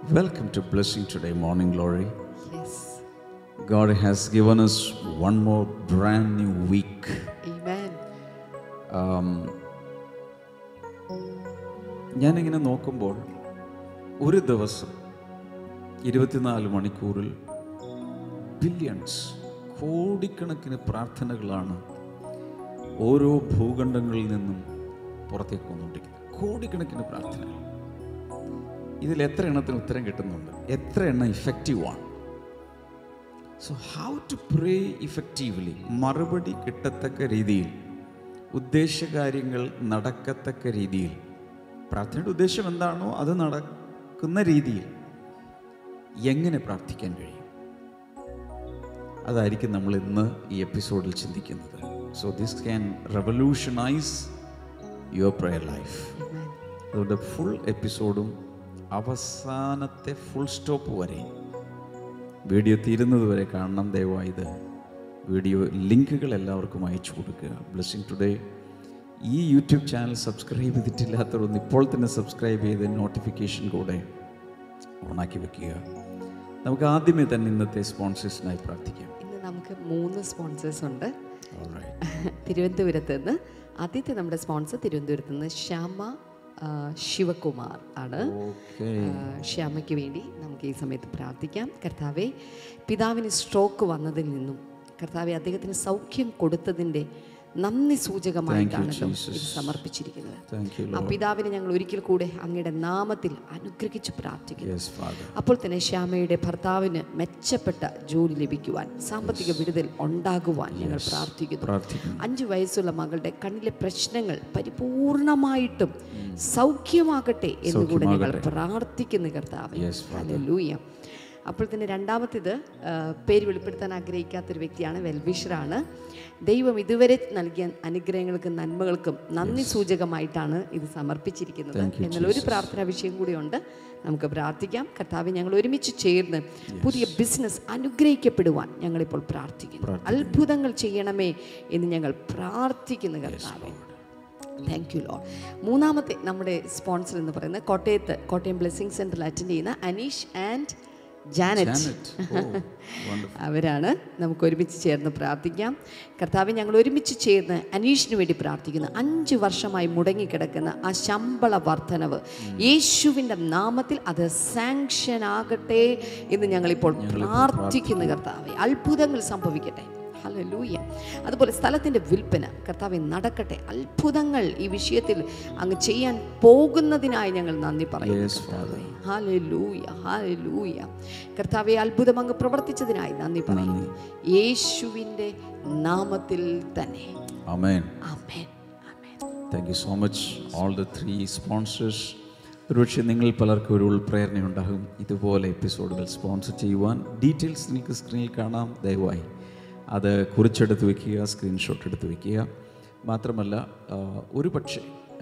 Welcome to Blessing Today Morning Glory. Yes. God has given us one more brand new week. Amen. ഞാനിങ്ങനെ നോക്കുമ്പോൾ ഒരു ദിവസം ഇരുപത്തിനാല് മണിക്കൂറിൽ ബില്യൺസ് കോടിക്കണക്കിന് പ്രാർത്ഥനകളാണ് ഓരോ ഭൂഖണ്ഡങ്ങളിൽ നിന്നും പുറത്തേക്ക് വന്നുകൊണ്ടിരിക്കുന്നത് കോടിക്കണക്കിന് പ്രാർത്ഥനകൾ ഇതിൽ എത്ര എണ്ണത്തിന് ഉത്തരം കിട്ടുന്നുണ്ട് എത്ര എണ്ണം ഇഫക്റ്റീവാണ് so how to pray effectively മറുപടി കിട്ടത്തക്ക രീതിയിൽ ഉദ്ദേശകാര്യങ്ങൾ നടക്കത്തക്ക രീതിയിൽ പ്രാർത്ഥനയുടെ ഉദ്ദേശം എന്താണോ അത് നടക്കുന്ന രീതിയിൽ എങ്ങനെ പ്രാർത്ഥിക്കാൻ കഴിയും അതായിരിക്കും നമ്മൾ ഇന്ന് ഈ എപ്പിസോഡിൽ ചിന്തിക്കുന്നത് so this can revolutionise your prayer life അതുകൊണ്ട് ഫുൾ എപ്പിസോഡും അവസാനത്തെ ഫുൾ സ്റ്റോപ്പ് വരെ വീഡിയോ തീരുന്നത് വരെ കാണണം ദയവായി ഇത് വീഡിയോ ലിങ്കുകൾ എല്ലാവർക്കും അയച്ചു കൊടുക്കുക ബ്ലെസ്സിങ് ടുഡേ ഈ യൂട്യൂബ് ചാനൽ സബ്സ്ക്രൈബ് ചെയ്തിട്ടില്ലാത്തവരൊന്ന് ഇപ്പോൾ തന്നെ സബ്സ്ക്രൈബ് ചെയ്ത് നോട്ടിഫിക്കേഷൻ കൂടെ ഓണാക്കി വെക്കുക നമുക്ക് ആദ്യമേ തന്നെ ഇന്നത്തെ സ്പോൺസേഴ്സിനായി പ്രാർത്ഥിക്കാം ഇന്ന് നമുക്ക് മൂന്ന് സ്പോൺസേഴ്സ് ഉണ്ട് Alright. തിരുവനന്തപുരത്ത് നിന്ന് ആദ്യത്തെ നമ്മുടെ സ്പോൺസർ തിരുവനന്തപുരത്ത് നിന്ന് ശ്യാമ ആ, ശിവകുമാർ ആണ് ഓക്കേ ആ, ശ്യാമയ്ക്ക് വേണ്ടി നമുക്ക് ഈ സമയത്ത് പ്രാർത്ഥിക്കാം കർത്താവെ പിതാവിന് സ്ട്രോക്ക് വന്നതിൽ നിന്നും കർത്താവെ അദ്ദേഹത്തിന് സൗഖ്യം കൊടുത്തതിൻ്റെ നന്ദി സൂചകമായിട്ടാണ് ഇത് ഇത് സമർപ്പിച്ചിരിക്കുന്നത് താങ്ക് യു ആ പിതാവിനെ ഞങ്ങൾ ഒരിക്കൽ കൂടെ അങ്ങയുടെ നാമത്തിൽ അനുഗ്രഹിച്ച് പ്രാർത്ഥിക്കുന്നു യെസ് ഫാദർ അപ്പോൾ തന്നെ ശ്യാമയുടെ ഭർത്താവിന് മെച്ചപ്പെട്ട ജോലി ലഭിക്കുവാൻ സാമ്പത്തിക വിടുതൽ ഉണ്ടാകുവാൻ ഞങ്ങൾ പ്രാർത്ഥിക്കുന്നു പ്രാർത്ഥിക്കുന്നു അഞ്ചു വയസ്സുള്ള മകളുടെ കണ്ണിലെ പ്രശ്നങ്ങൾ പരിപൂർണമായിട്ടും സൗഖ്യമാകട്ടെ എന്നുകൂടെ ഞങ്ങൾ പ്രാർത്ഥിക്കുന്നു കർത്താവ് Yes, ഹല്ലേലൂയ അപ്പോൾ തന്നെ രണ്ടാമത്തേത് ആ, പേര് വെളിപ്പെടുത്താൻ ആഗ്രഹിക്കാത്തൊരു വ്യക്തിയാണ് വെൽവിഷറാണ് ദൈവം ഇതുവരെ നൽകിയ അനുഗ്രഹങ്ങൾക്കും നന്മകൾക്കും നന്ദി സൂചകമായിട്ടാണ് ഇത് സമർപ്പിച്ചിരിക്കുന്നത് എന്നാൽ ഒരു പ്രാർത്ഥനാ വിഷയം കൂടിയുണ്ട് നമുക്ക് പ്രാർത്ഥിക്കാം കർത്താവ് ഞങ്ങൾ ഒരുമിച്ച് ചേർന്ന് പുതിയ ബിസിനസ് അനുഗ്രഹിക്കപ്പെടുവാൻ ഞങ്ങളിപ്പോൾ പ്രാർത്ഥിക്കുന്നു അത്ഭുതങ്ങൾ ചെയ്യണമേ എന്ന് ഞങ്ങൾ പ്രാർത്ഥിക്കുന്നു കർത്താവെ താങ്ക് യു ലോ മൂന്നാമത്തെ നമ്മുടെ സ്പോൺസർ എന്ന് പറയുന്നത് കോട്ടയത്ത് കോട്ടയം ബ്ലെസ്സിങ് സെൻറ്ററിൽ അറ്റൻഡ് ചെയ്യുന്ന Aneesh and Janet Janet. Oh, wonderful. അവരാണ് നമുക്ക് ഒരുമിച്ച് ചേർന്ന് പ്രാർത്ഥിക്കാം കർത്താവ് ഞങ്ങൾ ഒരുമിച്ച് ചേർന്ന് അനീഷിന് വേണ്ടി പ്രാർത്ഥിക്കുന്നു അഞ്ച് വർഷമായി മുടങ്ങിക്കിടക്കുന്ന ആ ശമ്പള വർധനവ് യേശുവിൻ്റെ നാമത്തിൽ അത് സാങ്ഷൻ ആകട്ടെ എന്ന് ഞങ്ങളിപ്പോൾ പ്രാർത്ഥിക്കുന്നു കർത്താവെ അത്ഭുതങ്ങൾ സംഭവിക്കട്ടെ ഹല്ലേലൂയ അതുപോലെ സ്ഥലത്തിൻ്റെ വിൽപ്പന കർത്താവെ നടക്കട്ടെ അത്ഭുതങ്ങൾ ഈ വിഷയത്തിൽ അങ്ങ് ചെയ്യാൻ പോകുന്നതിനായി ഞങ്ങൾ നന്ദി പറയുന്നു Yes, Father. ഹാലൂയ ഹാലൂയ കർത്താവെ അത്ഭുതം അങ്ങ് പ്രവർത്തിച്ചതിനായി നന്ദി പറയുന്നു യേശുവിൻ്റെ നാമത്തിൽ തന്നെ Amen. Amen amen thank you so much all the three sponsors ഒരുപക്ഷെ നിങ്ങൾ പലർക്കും ഒരു ഉൾപ്രേരണയുണ്ടാകും ഇതുപോലെ എപ്പിസോഡുകൾ സ്പോൺസർ ചെയ്യുവാൻ ഡീറ്റെയിൽസ് നിങ്ങൾക്ക് സ്ക്രീനിൽ കാണാം ദയവായി അത് കുറിച്ചെടുത്ത് വയ്ക്കുക സ്ക്രീൻഷോട്ട് എടുത്ത് വയ്ക്കുക മാത്രമല്ല ആ, ഒരു പക്ഷേ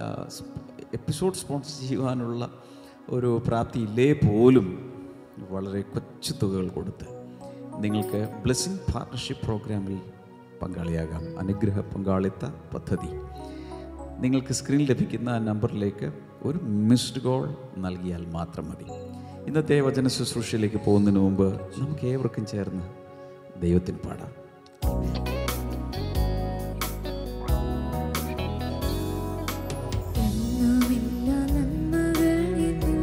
എപ്പിസോഡ് സ്പോൺസർ ചെയ്യുവാനുള്ള ഒരു പ്രാപ്തി ഇല്ലേ പോലും വളരെ കൊച്ചു തുകകൾ കൊടുത്ത് നിങ്ങൾക്ക് ബ്ലെസ്സിങ് പാർട്ണർഷിപ്പ് പ്രോഗ്രാമിൽ പങ്കാളിയാകാം അനുഗ്രഹ പങ്കാളിത്ത പദ്ധതി നിങ്ങൾക്ക് സ്ക്രീനിൽ ലഭിക്കുന്ന ആ നമ്പറിലേക്ക് ഒരു മിസ്ഡ് കോൾ നൽകിയാൽ മാത്രം മതി ഇന്നത്തെ വചന ശുശ്രൂഷയിലേക്ക് പോകുന്നതിന് മുമ്പ് നമുക്ക് ഏവർക്കും ചേർന്ന് ദൈവത്തിന് പാടാം എന്നുമില്ല നന്മകളിൽ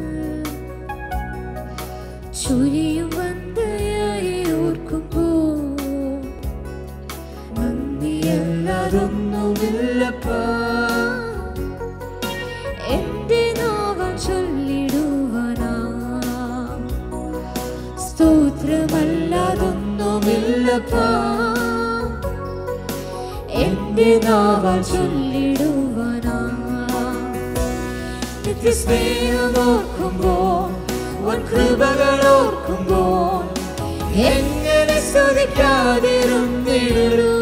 ചുരിയും വന്തയായി ഓർക്കുമ്പോൾ നന്ദിയല്ലാതൊന്നുമില്ലപ്പാ എന്റെ നാവം ചൊല്ലിടുവാനാ സ്തോത്രമല്ലാതൊന്നുമില്ലപ്പാ എന്റെ നാവം ചൊല്ലിടുവാനാ നിത്യസ്നേഹം ഓർക്കുമ്പോൾ വൻ കൃപകൾ ഓർക്കുമ്പോൾ എങ്ങനെ സ്തുതിക്കാതിരുന്നിടൂ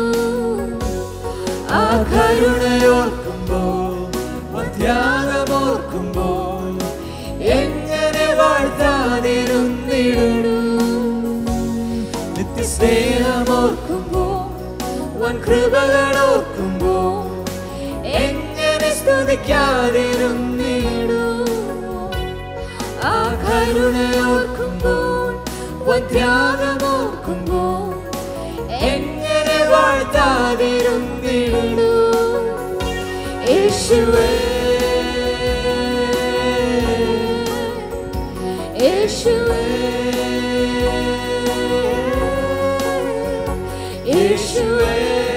ആ കരുണയോർക്കുമ്പോൾ വൻ ത്യാഗമോർക്കുമ്പോൾ എങ്ങനെ വാഴ്ത്താതിരുന്നിടൂ നിത്യസ്നേഹമോർക്കുമ്പോൾ വൻ കൃപകൾ ഓർക്കുമ്പോൾ എങ്ങനെ സ്തുതിക്കാതിരുന്നിടൂ ആ കരുണ കരുണയോർക്കുമ്പോൾ വൻ ത്യാഗമോർക്കുമ്പോൾ എങ്ങനെ വാഴ്ത്താതിരുന്നിടൂ യേശുവേ യേശുവേ യേശുവേ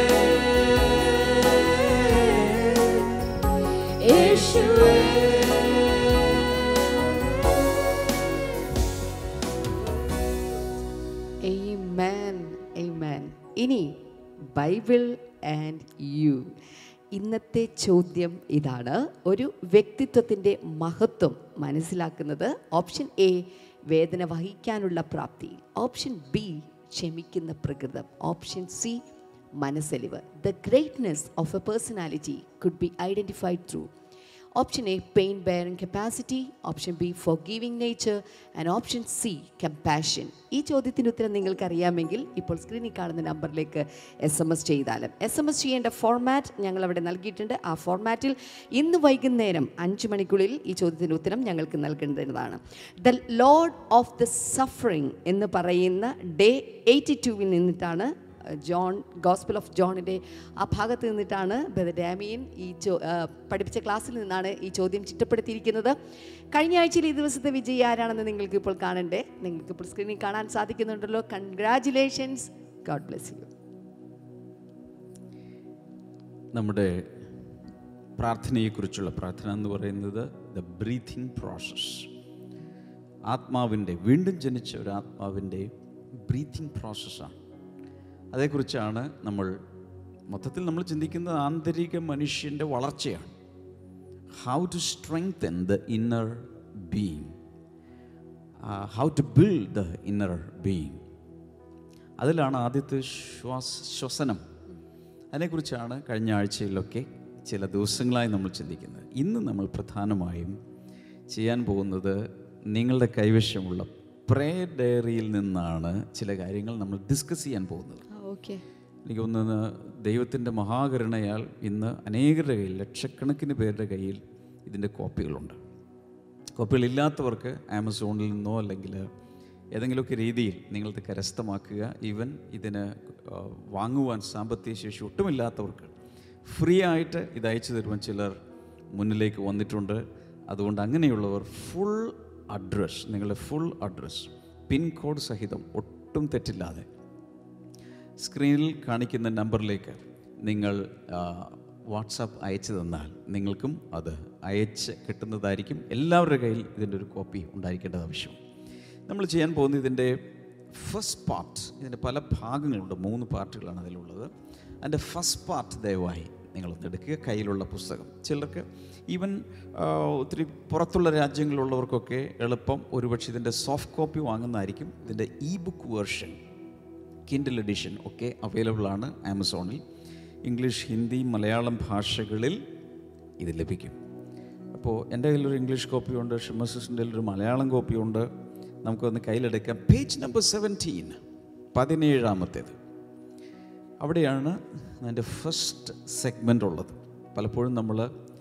യേശുവേ Amen. Amen. ഇനി ബൈബിൾ ആൻഡ് യു ഇന്നത്തെ ചോദ്യം ഇതാണ് ഒരു വ്യക്തിത്വത്തിൻ്റെ മഹത്വം മനസ്സിലാക്കുന്നത് ഓപ്ഷൻ എ വേദന വഹിക്കാനുള്ള പ്രാപ്തി ഓപ്ഷൻ ബി ക്ഷമിക്കുന്ന പ്രകൃതം ഓപ്ഷൻ സി മനസ്സലിവ് the greatness of a personality could be identified through option A pain bearing capacity option B forgiving nature and option C compassion ഈ ചോദ്യത്തിന് ഉത്തരം നിങ്ങൾക്ക് അറിയാമെങ്കിൽ ഇപ്പോൾ സ്ക്രീനിൽ കാണുന്ന നമ്പറിലേക്ക് എസ് എം എസ് ചെയ്താലും എസ് എം എസ് ചെയ്യേണ്ട ഫോർമാറ്റ് ഞങ്ങൾ അവിടെ നൽകിയിട്ടുണ്ട് ആ ഫോർമാറ്റിൽ ഇന്ന് വൈകുന്നേരം അഞ്ച് മണിക്കുള്ളിൽ ഈ ചോദ്യത്തിന് ഉത്തരം ഞങ്ങൾക്ക് നൽകേണ്ടതാണ് the lord of the suffering എന്ന് പറയുന്ന ഡേ എയ്റ്റി ടുവിൽ നിന്നിട്ടാണ് ജോൺ ഗോസ്പിൾ ഓഫ് ജോണിൻ്റെ ആ ഭാഗത്ത് നിന്നിട്ടാണ് ബ്രദർ ഡാമിയൻ ഈ ചോ ആ, പഠിപ്പിച്ച ക്ലാസ്സിൽ നിന്നാണ് ഈ ചോദ്യം ചിട്ടപ്പെടുത്തിയിരിക്കുന്നത് കഴിഞ്ഞ ആഴ്ചയിൽ ഈ ദിവസത്തെ വിജയി ആരാണെന്ന് നിങ്ങൾക്ക് ഇപ്പോൾ കാണണ്ടേ നിങ്ങൾക്ക് ഇപ്പോൾ സ്ക്രീനിൽ കാണാൻ സാധിക്കുന്നുണ്ടല്ലോ കൺഗ്രാറ്റുലേഷൻസ് ഗോഡ് ബ്ലെസ് യു നമ്മുടെ പ്രാർത്ഥനയെക്കുറിച്ചുള്ള പ്രാർത്ഥന എന്ന് പറയുന്നത് ദ ബ്രീത്തിങ് പ്രോസസ് ആത്മാവിൻ്റെ വീണ്ടും ജനിച്ച ഒരു ആത്മാവിൻ്റെ ബ്രീത്തിങ് പ്രോസസ്സാണ് അതേക്കുറിച്ചാണ് നമ്മൾ മൊത്തത്തിൽ നമ്മൾ ചിന്തിക്കുന്നത് ആന്തരിക മനുഷ്യൻ്റെ വളർച്ചയാണ് how to strengthen the inner being how to build the inner being അതിലാണ് ആദ്യത്തെ ശ്വാസ ശ്വസനം അതിനെക്കുറിച്ചാണ് കഴിഞ്ഞ ആഴ്ചയിലൊക്കെ ചില ദിവസങ്ങളായി നമ്മൾ ചിന്തിക്കുന്നത് ഇന്ന് നമ്മൾ പ്രധാനമായും ചെയ്യാൻ പോകുന്നത് നിങ്ങളുടെ കൈവശമുള്ള പ്രേ ഡയറിയിൽ നിന്നാണ് ചില കാര്യങ്ങൾ നമ്മൾ ഡിസ്കസ് ചെയ്യാൻ പോകുന്നത് ഓക്കെ എനിക്ക് തോന്നുന്നത് ദൈവത്തിൻ്റെ മഹാകരുണയാൽ ഇന്ന് അനേകരുടെ കയ്യിൽ ലക്ഷക്കണക്കിന് പേരുടെ കയ്യിൽ ഇതിൻ്റെ കോപ്പികളുണ്ട് കോപ്പികളില്ലാത്തവർക്ക് ആമസോണിൽ നിന്നോ അല്ലെങ്കിൽ ഏതെങ്കിലുമൊക്കെ രീതിയിൽ നിങ്ങളത് കരസ്ഥമാക്കുക ഈവൻ ഇതിന് ആ, വാങ്ങുവാൻ സാമ്പത്തിക ശേഷി ഒട്ടുമില്ലാത്തവർക്ക് ഫ്രീ ആയിട്ട് ഇത് അയച്ചു തരുവാൻ ചിലർ മുന്നിലേക്ക് വന്നിട്ടുണ്ട് അതുകൊണ്ട് അങ്ങനെയുള്ളവർ ഫുൾ അഡ്രസ് നിങ്ങളുടെ ഫുൾ അഡ്രസ് പിൻകോഡ് സഹിതം ഒട്ടും തെറ്റില്ലാതെ സ്ക്രീനിൽ കാണിക്കുന്ന നമ്പറിലേക്ക് നിങ്ങൾ വാട്സാപ്പ് അയച്ചു തന്നാൽ നിങ്ങൾക്കും അത് അയച്ച് കിട്ടുന്നതായിരിക്കും എല്ലാവരുടെ കയ്യിൽ ഇതിൻ്റെ ഒരു കോപ്പി ഉണ്ടായിരിക്കേണ്ടത് ആവശ്യം നമ്മൾ ചെയ്യാൻ പോകുന്ന ഇതിൻ്റെ ഫസ്റ്റ് പാർട്ട് ഇതിൻ്റെ പല ഭാഗങ്ങളുണ്ട് മൂന്ന് പാർട്ടുകളാണ് അതിലുള്ളത് അതിൻ്റെ ഫസ്റ്റ് പാർട്ട് ദയവായി നിങ്ങളൊന്ന് എടുക്കുക കയ്യിലുള്ള പുസ്തകം ചിലർക്ക് ഈവൻ ഒത്തിരി പുറത്തുള്ള രാജ്യങ്ങളിലുള്ളവർക്കൊക്കെ എളുപ്പം ഒരുപക്ഷെ ഇതിൻ്റെ സോഫ്റ്റ് കോപ്പി വാങ്ങുന്നതായിരിക്കും ഇതിൻ്റെ e book version Kindle edition ഒക്കെ അവൈലബിൾ ആണ് ആമസോണിൽ ഇംഗ്ലീഷ് ഹിന്ദി മലയാളം ഭാഷകളിൽ ഇത് ലഭിക്കും അപ്പോൾ എൻ്റെ കയ്യിലൊരു ഇംഗ്ലീഷ് കോപ്പിയുണ്ട് ഷിമസിൻ്റെ ഒരു മലയാളം കോപ്പിയുണ്ട് നമുക്കൊന്ന് കയ്യിലെടുക്കാം പേജ് നമ്പർ സെവൻറ്റീൻ പതിനേഴാമത്തേത് അവിടെയാണ് അതിൻ്റെ ഫസ്റ്റ് സെഗ്മെൻ്റ് ഉള്ളത് പലപ്പോഴും നമ്മൾ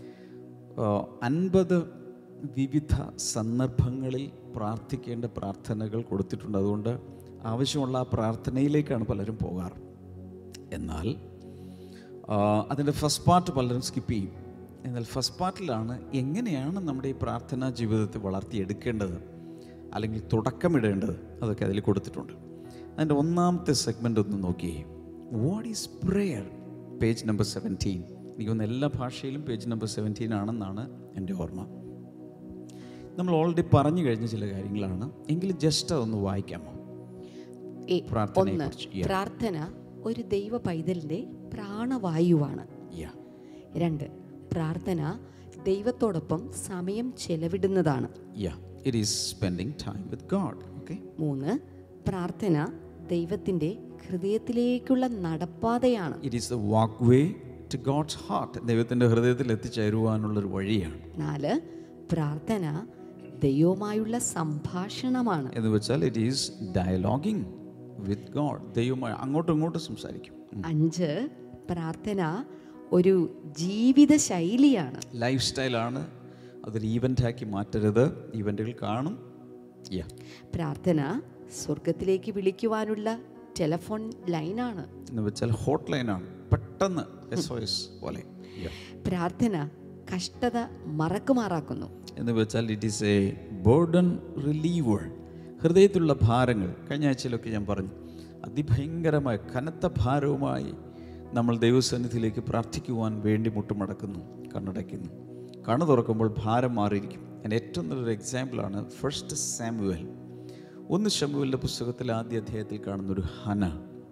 അൻപത് വിവിധ സന്ദർഭങ്ങളിൽ പ്രാർത്ഥിക്കേണ്ട പ്രാർത്ഥനകൾ കൊടുത്തിട്ടുണ്ട് അതുകൊണ്ട് ആവശ്യമുള്ള ആ പ്രാർത്ഥനയിലേക്കാണ് പലരും പോകാറ് എന്നാൽ ആ, അതിൻ്റെ ഫസ്റ്റ് പാർട്ട് പലരും സ്കിപ്പ് ചെയ്യും എന്നാൽ ഫസ്റ്റ് പാർട്ടിലാണ് എങ്ങനെയാണ് നമ്മുടെ ഈ പ്രാർത്ഥനാ ജീവിതത്തെ വളർത്തിയെടുക്കേണ്ടത് അല്ലെങ്കിൽ തുടക്കമിടേണ്ടത് അതൊക്കെ അതിൽ കൊടുത്തിട്ടുണ്ട് അതിൻ്റെ ഒന്നാമത്തെ സെഗ്മെൻ്റ് ഒന്ന് നോക്കിയേ what is prayer page number seventeen എനിക്കൊന്ന് എല്ലാ ഭാഷയിലും പേജ് നമ്പർ സെവൻറ്റീൻ ആണെന്നാണ് എൻ്റെ ഓർമ്മ നമ്മൾ ഓൾറെഡി പറഞ്ഞു കഴിഞ്ഞ ചില കാര്യങ്ങളാണ് എങ്കിലും ജസ്റ്റ് അതൊന്ന് വായിക്കാമോ ഏ, പ്രാർത്ഥനയെ ഒന്ന് കുറിച്ച്. Yeah. പ്രാർത്ഥന ഒരു ദൈവ പൈതലിൻ്റെ പ്രാണവായുവാണ് യാ രണ്ട് പ്രാർത്ഥന ദൈവത്തോടൊപ്പം സമയം ചെലവിടുന്നതാണ് yeah it is spending time with God okay മൂന്ന് പ്രാർത്ഥന ദൈവത്തിൻ്റെ ഹൃദയത്തിലേക്കുള്ള നടപ്പാതയാണ് it is the walkway to God's heart ദൈവത്തിൻ്റെ ഹൃദയത്തിൽ എത്തിച്ചേരുവാനുള്ളൊരു വഴിയാണ് നാല് പ്രാർത്ഥന ദൈവവുമായുള്ള സംഭാഷണമാണ് എന്ന് വെച്ചാൽ it is dialoguing with God ദൈവമായി അങ്ങോട്ടും ഇങ്ങോട്ടും സംസാരിക്കും അഞ്ച് പ്രാർത്ഥന ഒരു ജീവിത ശൈലിയാണ് ലൈഫ് സ്റ്റൈലാണ് അതൊരു ഈവൻ്റാക്കി മാറ്റരുത് ഈവൻറ്റുകൾ കാണും യാ പ്രാർത്ഥന സ്വർഗത്തിലേക്ക് വിളിക്കുവാനുള്ള ടെലഫോൺ ലൈനാണ് എന്ന് വെച്ചാൽ ഹോട്ട് ലൈനാണ് പെട്ടെന്ന് എസ് ഒ എസ് പോലെ Yeah. പ്രാർത്ഥന കഷ്ടത മറക്കുമാറാക്കുന്നു എന്ന് വെച്ചാൽ it is a burden reliever ഹൃദയത്തിലുള്ള ഭാരങ്ങൾ കഴിഞ്ഞ ആഴ്ചയിലൊക്കെ ഞാൻ പറഞ്ഞു അതിഭയങ്കരമായ കനത്ത ഭാരവുമായി നമ്മൾ ദൈവസന്നിധിയിലേക്ക് പ്രാർത്ഥിക്കുവാൻ വേണ്ടി മുട്ടുമടക്കുന്നു കണ്ണടയ്ക്കുന്നു കണ്ണു തുറക്കുമ്പോൾ ഭാരം മാറിയിരിക്കും അതിൻ്റെ ഏറ്റവും നല്ലൊരു എക്സാമ്പിളാണ് ഫസ്റ്റ് സാമുവൽ ഒന്ന് ഷമുവലിൻ്റെ പുസ്തകത്തിൽ ആദ്യ അധ്യായത്തിൽ കാണുന്ന ഒരു ഹന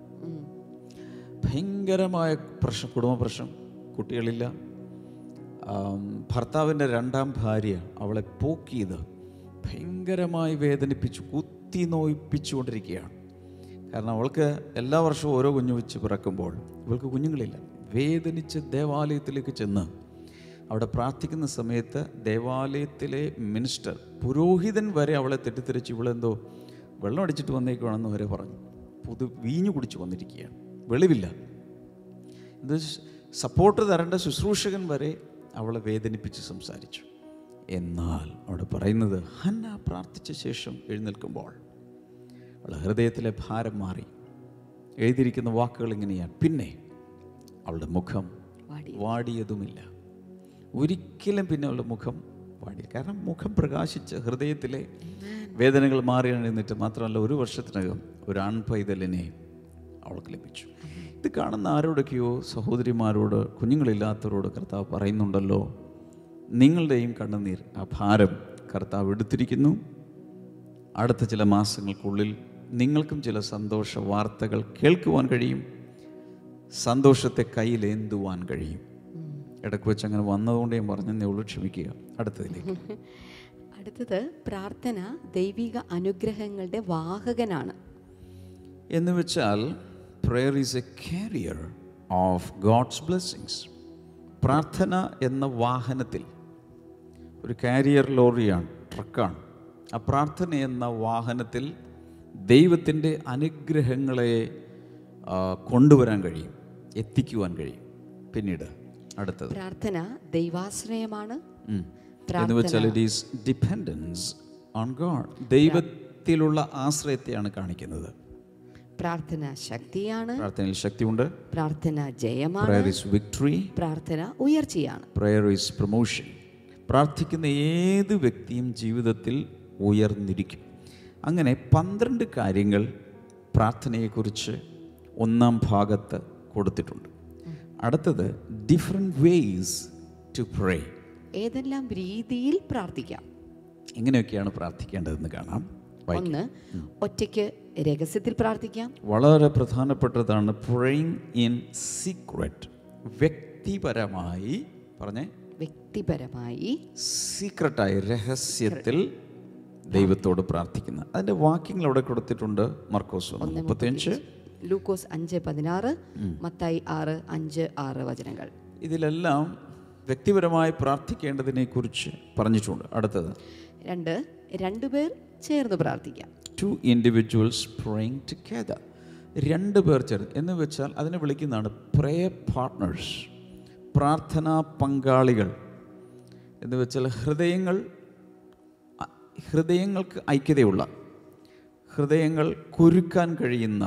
ഭയങ്കരമായ പ്രശ്നം കുടുംബ പ്രശ്നം കുട്ടികളില്ല ആം, ഭർത്താവിൻ്റെ രണ്ടാം ഭാര്യ അവളെ പോക്കിയത് ഭയങ്കരമായി വേദനിപ്പിച്ചു കുത്തി നോയിപ്പിച്ചുകൊണ്ടിരിക്കുകയാണ് കാരണം അവൾക്ക് എല്ലാ വർഷവും ഓരോ കുഞ്ഞു വെച്ച് പിറക്കുമ്പോൾ ഇവൾക്ക് കുഞ്ഞുങ്ങളില്ല വേദനിച്ച് ദേവാലയത്തിലേക്ക് ചെന്ന് അവിടെ പ്രാർത്ഥിക്കുന്ന സമയത്ത് ദേവാലയത്തിലെ മിനിസ്റ്റർ പുരോഹിതൻ വരെ അവളെ തെറ്റിദ്ധരിച്ച് ഇവളെന്തോ വെള്ളം അടിച്ചിട്ട് വന്നേക്കുവാണെന്ന് വരെ പറഞ്ഞു പുതു വീഞ്ഞു കുടിച്ച് വന്നിരിക്കുകയാണ് വെളിവില്ല ഇത് സപ്പോർട്ട് തരേണ്ട ശുശ്രൂഷകൻ വരെ അവളെ വേദനിപ്പിച്ച് സംസാരിച്ചു എന്നാൽ അവിടെ പറയുന്നത് ഹന്ന പ്രാർത്ഥിച്ച ശേഷം എഴുന്നേൽക്കുമ്പോൾ അവളുടെ ഹൃദയത്തിലെ ഭാരം മാറി എഴുതിയിരിക്കുന്ന വാക്കുകൾ ഇങ്ങനെയാണ് പിന്നെ അവളുടെ മുഖം വാടി. വാടിയതുമില്ല ഒരിക്കലും പിന്നെ അവളുടെ മുഖം വാടി കാരണം മുഖം പ്രകാശിച്ച് ഹൃദയത്തിലെ വേദനകൾ മാറി എഴുന്നിട്ട് മാത്രമല്ല ഒരു വർഷത്തിനകം ഒരു ആൺപൈതലിനെ അവൾക്ക് ലഭിച്ചു ഇത് കാണുന്ന ആരോടൊക്കെയോ സഹോദരിമാരോട് കുഞ്ഞുങ്ങളില്ലാത്തവരോട് കർത്താവ് പറയുന്നുണ്ടല്ലോ നിങ്ങളുടെയും കണ്ണുനീർ ആ ഭാരം കർത്താവ് എടുത്തിരിക്കുന്നു അടുത്ത ചില മാസങ്ങൾക്കുള്ളിൽ നിങ്ങൾക്കും ചില സന്തോഷ വാർത്തകൾ കേൾക്കുവാൻ കഴിയും സന്തോഷത്തെ കയ്യിലേന്തുവാൻ കഴിയും ഇടയ്ക്ക് വെച്ച് അങ്ങനെ വന്നതുകൊണ്ട് ഞാൻ പറഞ്ഞതേ ഉള്ളൂ ക്ഷമിക്കുക അടുത്തതിലേക്ക് അടുത്തത് പ്രാർത്ഥന ദൈവിക അനുഗ്രഹങ്ങളുടെ വാഹകനാണ് എന്ന് വെച്ചാൽ prayer is a carrier of God's blessings പ്രാർത്ഥന എന്ന വാഹനത്തിൽ ഒരു കാരിയർ ലോറിയാണ് ട്രക്കാണ് ആ പ്രാർത്ഥന എന്ന വാഹനത്തിൽ ദൈവത്തിൻ്റെ അനുഗ്രഹങ്ങളെ ആ, കൊണ്ടുവരാൻ കഴിയും എത്തിക്കുവാൻ കഴിയും പിന്നീട് അടുത്തത് പ്രാർത്ഥന ദൈവാശ്രയമാണ് ഉം. എന്ന് വെച്ചാൽ it is dependence on God ദൈവത്തിലുള്ള ആശ്രയത്തെയാണ് കാണിക്കുന്നത് പ്രാർത്ഥന ശക്തിയാണ് പ്രാർത്ഥനയിൽ ശക്തിയുണ്ട് പ്രാർത്ഥന ജയമാണ് പ്രയർ ഈസ് വിക്ടറി പ്രാർത്ഥന ഉയർച്ചയാണ് പ്രയർ ഈസ് പ്രൊമോഷൻ പ്രാർത്ഥിക്കുന്ന ഏത് വ്യക്തിയും ജീവിതത്തിൽ ഉയർന്നിരിക്കും അങ്ങനെ പന്ത്രണ്ട് കാര്യങ്ങൾ പ്രാർത്ഥനയെക്കുറിച്ച് ഒന്നാം ഭാഗത്ത് കൊടുത്തിട്ടുണ്ട് അടുത്തത് ഡിഫറെൻറ്റ് വേയ്സ് ടു പ്രേ ഏതെല്ലാം രീതിയിൽ പ്രാർത്ഥിക്കാം എങ്ങനെയൊക്കെയാണ് പ്രാർത്ഥിക്കേണ്ടതെന്ന് കാണാം വായിക്കാം. ഒന്ന് ഒറ്റയ്ക്ക് രഹസ്യത്തിൽ പ്രാർത്ഥിക്കാം വളരെ പ്രധാനപ്പെട്ടതാണ് പ്രേയിങ് ഇൻ സീക്രട്ട് വ്യക്തിപരമായി പറഞ്ഞേ വ്യക്തിപരമായി സീക്രട്ടായി രഹസ്യത്തിൽ ദൈവത്തോട് പ്രാർത്ഥിക്കുന്ന അതിൻ്റെ വാക്യങ്ങൾ അവിടെ കൊടുത്തിട്ടുണ്ട് മർക്കോസ് ഒന്ന് മുപ്പത്തിയഞ്ച് ലൂക്കോസ് അഞ്ച് പതിനാറ് മത്തായി ആറ് അഞ്ച് ആറ് വചനങ്ങൾ ഇതിലെല്ലാം വ്യക്തിപരമായി പ്രാർത്ഥിക്കേണ്ടതിനെക്കുറിച്ച് പറഞ്ഞിട്ടുണ്ട് അടുത്തത് രണ്ട് രണ്ടുപേർ ചേർന്ന് പ്രാർത്ഥിക്കാം ടു ഇൻഡിവിജ്വൽസ് പ്രേയിങ് ടുഗെദർ രണ്ട് പേർ ചേർന്ന് എന്ന് വെച്ചാൽ അതിനെ വിളിക്കുന്നതാണ് പ്രേ പാർട്ട്നേഴ്സ് പ്രാർത്ഥനാ പങ്കാളികൾ എന്ന് വെച്ചാൽ ഹൃദയങ്ങൾ അ- ഹൃദയങ്ങൾക്ക് ഐക്യതയുള്ള ഹൃദയങ്ങൾ കുരുക്കാൻ കഴിയുന്ന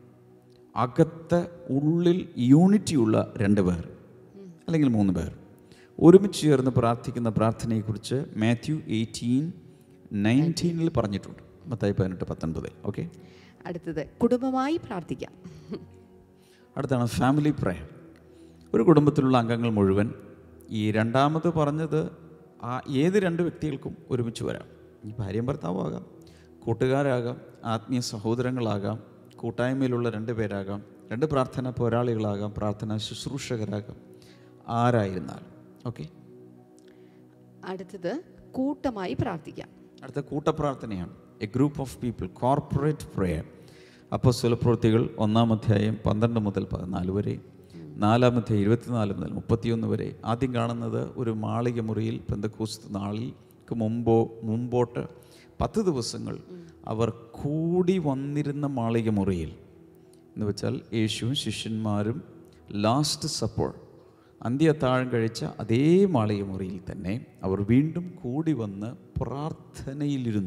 അകത്ത് ഉള്ളിൽ യൂണിറ്റിയുള്ള രണ്ട് പേർ അല്ലെങ്കിൽ മൂന്ന് പേർ ഒരുമിച്ച് ചേർന്ന് പ്രാർത്ഥിക്കുന്ന പ്രാർത്ഥനയെക്കുറിച്ച് മാത്യു എയ്റ്റീൻ നയൻറ്റീനിൽ പറഞ്ഞിട്ടുണ്ട് മത്തായി പതിനെട്ട് പത്തൊൻപതിൽ ഓക്കെ അടുത്തത് കുടുംബമായി പ്രാർത്ഥിക്കാം അടുത്താണ് ഫാമിലി പ്രയർ ഒരു കുടുംബത്തിലുള്ള അംഗങ്ങൾ മുഴുവൻ ഈ രണ്ടാമത് പറഞ്ഞത് ആ ഏത് രണ്ട് വ്യക്തികൾക്കും ഒരുമിച്ച് വരാം ഈ ഭാര്യയും ഭർത്താവും ആകാം കൂട്ടുകാരാകാം ആത്മീയ സഹോദരങ്ങളാകാം കൂട്ടായ്മയിലുള്ള രണ്ട് പേരാകാം രണ്ട് പ്രാർത്ഥന പോരാളികളാകാം പ്രാർത്ഥന ശുശ്രൂഷകരാകാം ആരായിരുന്നാലും ഓക്കെ അടുത്തത് കൂട്ടമായി പ്രാർത്ഥിക്കാം അടുത്ത കൂട്ടപ്രാർത്ഥനയാണ് a group of people corporate prayer അപ്പോസ്തല പ്രവൃത്തികൾ ഒന്നാം അധ്യായം പന്ത്രണ്ട് മുതൽ പതിനാല് വരെ നാലാമത്തെ ഇരുപത്തിനാല് മുതൽ മുപ്പത്തിയൊന്ന് വരെ ആദ്യം കാണുന്നത് ഒരു മാളിക മുറിയിൽ പെന്തക്കൂസ്ത് നാളിൽക്ക് മുമ്പോ മുമ്പോട്ട് പത്ത് ദിവസങ്ങൾ അവർ കൂടി വന്നിരുന്ന മാളിക മുറിയിൽ എന്ന് വെച്ചാൽ യേശുവും ശിഷ്യന്മാരും ലാസ്റ്റ് സപ്പോൾ അന്ത്യത്താഴം കഴിച്ച അതേ മാളിക മുറിയിൽ തന്നെ അവർ വീണ്ടും കൂടി വന്ന് പ്രാർത്ഥനയിലിരുന്നു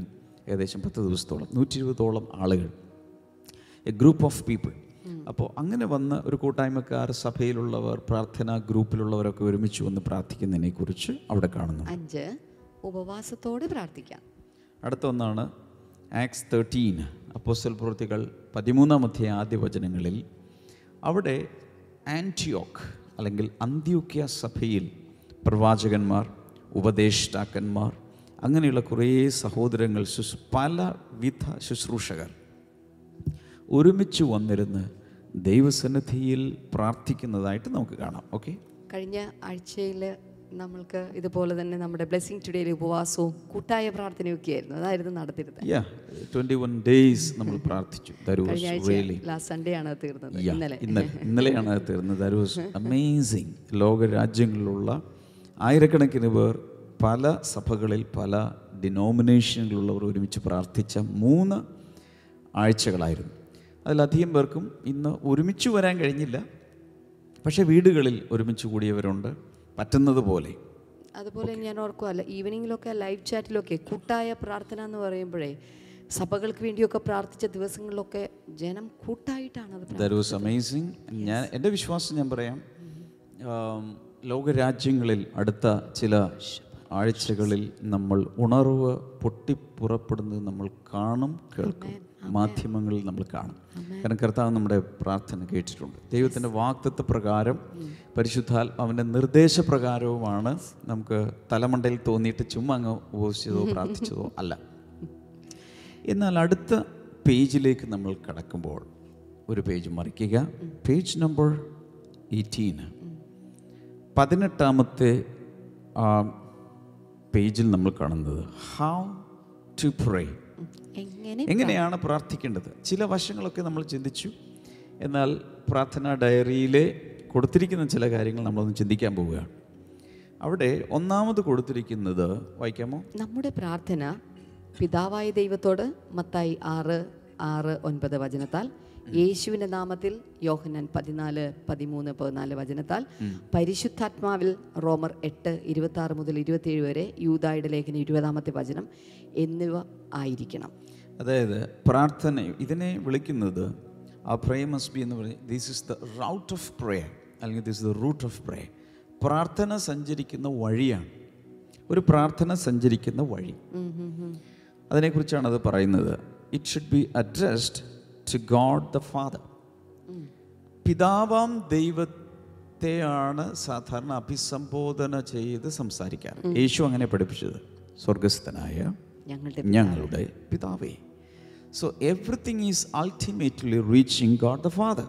ഏകദേശം പത്ത് ദിവസത്തോളം നൂറ്റി ഇരുപതോളം ആളുകൾ എ ഗ്രൂപ്പ് ഓഫ് പീപ്പിൾ അപ്പോൾ അങ്ങനെ വന്ന് ഒരു കൂട്ടായ്മക്കാർ സഭയിലുള്ളവർ പ്രാർത്ഥനാ ഗ്രൂപ്പിലുള്ളവരൊക്കെ ഒരുമിച്ച് വന്ന് പ്രാർത്ഥിക്കുന്നതിനെ കുറിച്ച് അവിടെ കാണുന്നു അഞ്ച് ഉപവാസത്തോടെ പ്രാർത്ഥിക്കാം അടുത്ത ഒന്നാണ് ആക്സ് തേർട്ടീൻ അപ്പോസ്റ്റൽ പ്രവൃത്തികൾ പതിമൂന്നാം അധ്യായ ആദ്യ വചനങ്ങളിൽ അവിടെ ആൻറ്റിയോക്ക് അല്ലെങ്കിൽ അന്ത്യോക്യ സഭയിൽ പ്രവാചകന്മാർ ഉപദേഷ്ടാക്കന്മാർ അങ്ങനെയുള്ള കുറേ സഹോദരങ്ങൾ ശുശ് പലവിധ ശുശ്രൂഷകർ ഒരുമിച്ച് വന്നിരുന്ന് ദൈവസന്നിധിയിൽ പ്രാർത്ഥിക്കുന്നതായിട്ട് നമുക്ക് കാണാം ഓക്കെ കഴിഞ്ഞ ആഴ്ചയിൽ നമ്മൾക്ക് ഇതുപോലെ തന്നെ നമ്മുടെ ബ്ലെസ്സിങ് ടുഡേയിലെ ഉപവാസവും കൂട്ടായ പ്രാർത്ഥനയൊക്കെ ആയിരുന്നു അതായിരുന്നു നടത്തിയിരുന്നത് യാ ട്വൻറ്റി വൺ ഡേയ്സ് നമ്മൾ പ്രാർത്ഥിച്ചു ദാറ്റ് കഴിഞ്ഞ വാസ് ആഴ്ച റിയലി ലാസ്റ്റ് സൺഡേ ആണ് അത് തീർന്നത് Yeah, ഇന്നലെ ഇന്നലെ ഇന്നലെയാണ് അത് തീർന്നത് ദാറ്റ് വാസ് അമേസിങ് ലോക രാജ്യങ്ങളിലുള്ള ആയിരക്കണക്കിന് പേർ പല സഭകളിൽ പല ഡിനോമിനേഷനുകളുള്ളവർ ഒരുമിച്ച് പ്രാർത്ഥിച്ച മൂന്ന് ആഴ്ചകളായിരുന്നു അതിലധികം പേർക്കും ഇന്ന് ഒരുമിച്ച് വരാൻ കഴിഞ്ഞില്ല പക്ഷേ വീടുകളിൽ ഒരുമിച്ച് കൂടിയവരുണ്ട് പറ്റുന്നത് പോലെ അതുപോലെ ഞാൻ ഓർക്കുമല്ല ഈവനിങ്ങിലൊക്കെ ലൈവ് ചാറ്റിലൊക്കെ കൂട്ടായ പ്രാർത്ഥന എന്ന് പറയുമ്പോഴേ സഭകൾക്ക് വേണ്ടിയൊക്കെ പ്രാർത്ഥിച്ച ദിവസങ്ങളിലൊക്കെ ജനം കൂട്ടായിട്ടാണ് അത് പ്രാർത്ഥിച്ചത്. ദാറ്റ് വാസ് അമേസിങ് ഞാൻ എൻ്റെ വിശ്വാസം ഞാൻ പറയാം ആം, ലോകരാജ്യങ്ങളിൽ അടുത്ത ചില ആഴ്ചകളിൽ നമ്മൾ ഉണർവ് പൊട്ടിപ്പുറപ്പെടുന്നത് നമ്മൾ കാണും കേൾക്കും മാധ്യമങ്ങളിൽ നമ്മൾ കാണും കാരണം കർത്താവ് നമ്മുടെ പ്രാർത്ഥന കേട്ടിട്ടുണ്ട് ദൈവത്തിൻ്റെ വാക്തത്വ പ്രകാരം പരിശുദ്ധാത്മാവിൻ്റെ നിർദ്ദേശപ്രകാരവുമാണ് നമുക്ക് തലമണ്ടയിൽ തോന്നിയിട്ട് ചുമ്മാ അങ്ങ് ഉപസിച്ചതോ പ്രാർത്ഥിച്ചതോ അല്ല എന്നാൽ അടുത്ത പേജിലേക്ക് നമ്മൾ കടക്കുമ്പോൾ ഒരു പേജ് മറിക്കുക പേജ് നമ്പർ എയ്റ്റീന് പതിനെട്ടാമത്തെ ആ പേജിൽ നമ്മൾ കാണുന്നത് ഹൗ ടു പ്രേ എങ്ങനെ എങ്ങനെയാണ് പ്രാർത്ഥിക്കേണ്ടത് ചില വശങ്ങളൊക്കെ നമ്മൾ ചിന്തിച്ചു എന്നാൽ പ്രാർത്ഥനാ ഡയറിയിലെ കൊടുത്തിരിക്കുന്ന ചില കാര്യങ്ങൾ നമ്മളൊന്ന് ചിന്തിക്കാൻ പോവുകയാണ് അവിടെ ഒന്നാമത് കൊടുത്തിരിക്കുന്നത് വായിക്കാമോ നമ്മുടെ പ്രാർത്ഥന പിതാവായ ദൈവത്തോട് മത്തായി ആറ് ആറ് ഒൻപത് വചനത്താൽ യേശുവിൻ്റെ നാമത്തിൽ യോഹന്നാൻ പതിനാല് പതിമൂന്ന് പതിനാല് വചനത്താൽ പരിശുദ്ധാത്മാവിൽ റോമർ എട്ട് ഇരുപത്തി ആറ് മുതൽ ഇരുപത്തിയേഴ് വരെ യൂതായുടെ ലേഖനം ഇരുപതാമത്തെ വചനം എന്നിവ ആയിരിക്കണം അതായത് പ്രാർത്ഥന ഇതിനെ വിളിക്കുന്നത് ആ പ്രേ മസ്റ്റ് ബി എന്ന് പറയും this is the route of pray അല്ലെങ്കിൽ this the route of pray പ്രാർത്ഥന സഞ്ചരിക്കുന്ന വഴിയാണ് ഒരു പ്രാർത്ഥന സഞ്ചരിക്കുന്ന വഴി അതിനെക്കുറിച്ചാണ് അത് പറയുന്നത് it should be addressed to God the Father പിതാവാം ദൈവത്തെയാണ് സാധാരണ അഭിസംബോധന ചെയ്ത് സംസാരിക്കാറ് യേശു അങ്ങനെ പഠിപ്പിച്ചത് സ്വർഗസ്ഥനായ ഞങ്ങളുടെ ഞങ്ങളുടെ പിതാവേ so everything is ultimately reaching God the Father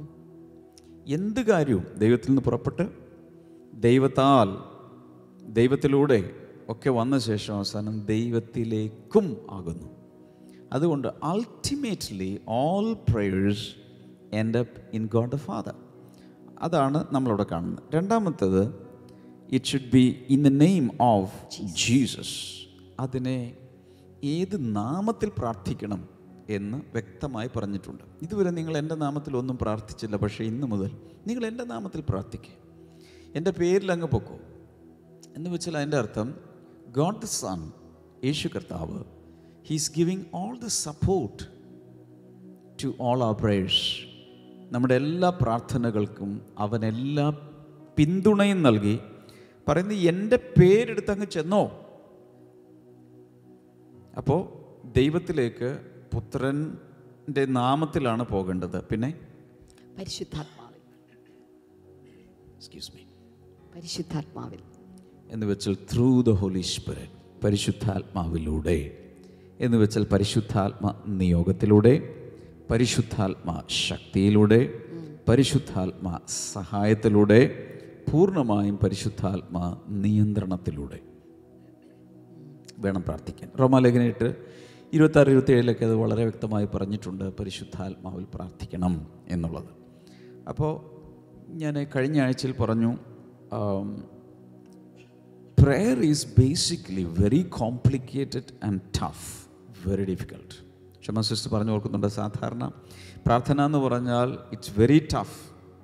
എന്ത് കാര്യവും ദൈവത്തിൽ നിന്ന് പുറപ്പെട്ട് ദൈവത്താൽ ദൈവത്തിലൂടെ ഒക്കെ വന്ന ശേഷം അവസാനം ദൈവത്തിലേക്കും ആകുന്നു അതുകൊണ്ട് ultimately all prayers end up in God the Father അതാണ് നമ്മളവിടെ കാണുന്നത് രണ്ടാമത്തേത് it should be in the name of Jesus അതിനെ ഏത് നാമത്തിൽ പ്രാർത്ഥിക്കണം എന്ന് വ്യക്തമായി പറഞ്ഞിട്ടുണ്ട് ഇതുവരെ നിങ്ങൾ എൻ്റെ നാമത്തിൽ ഒന്നും പ്രാർത്ഥിച്ചില്ല പക്ഷേ ഇന്ന് മുതൽ നിങ്ങൾ എൻ്റെ നാമത്തിൽ പ്രാർത്ഥിക്കുക എൻ്റെ പേരിൽ അങ്ങ് പൊക്കോ എന്ന് വെച്ചാൽ അതിൻ്റെ അർത്ഥം ഗോഡ് ദ സൺ യേശു കർത്താവ് he's giving all the support to all our prayers നമ്മുടെ എല്ലാ പ്രാർത്ഥനകൾക്കും അവൻ എല്ലാ പിന്തുണയും നൽകി പറയുന്നത് എൻ്റെ പേരെടുത്ത് അങ്ങ് ചെന്നോ അപ്പോൾ ദൈവത്തിലേക്ക് പുത്രൻ്റെ നാമത്തിലാണ് പോകേണ്ടത് പിന്നെ പരിശുദ്ധാത്മാവിൽ എക്സ്ക്യൂസ് മീ പരിശുദ്ധാത്മാവിൽ എന്ന് വെച്ചാൽ ത്രൂ ദ ഹോലി സ്പിരിറ്റ് പരിശുദ്ധാത്മാവിലൂടെ എന്ന് വെച്ചാൽ പരിശുദ്ധാത്മ നിയോഗത്തിലൂടെ പരിശുദ്ധാത്മ ശക്തിയിലൂടെ പരിശുദ്ധാത്മ സഹായത്തിലൂടെ പൂർണ്ണമായും പരിശുദ്ധാത്മ നിയന്ത്രണത്തിലൂടെ വേണം പ്രാർത്ഥിക്കാൻ റോമാലേഖനായിട്ട് ഇരുപത്താറ് ഇരുപത്തേഴിലൊക്കെ അത് വളരെ വ്യക്തമായി പറഞ്ഞിട്ടുണ്ട് പരിശുദ്ധാത്മാവിൽ പ്രാർത്ഥിക്കണം എന്നുള്ളത് അപ്പോൾ ഞാൻ കഴിഞ്ഞ ആഴ്ചയിൽ പറഞ്ഞു prayer is basically very complicated and tough very difficult ക്ഷമ സിസ്റ്റർ പറഞ്ഞു ഓർക്കുന്നുണ്ട് സാധാരണ പ്രാർത്ഥന എന്ന് പറഞ്ഞാൽ ഇറ്റ്സ് വെരി ടഫ്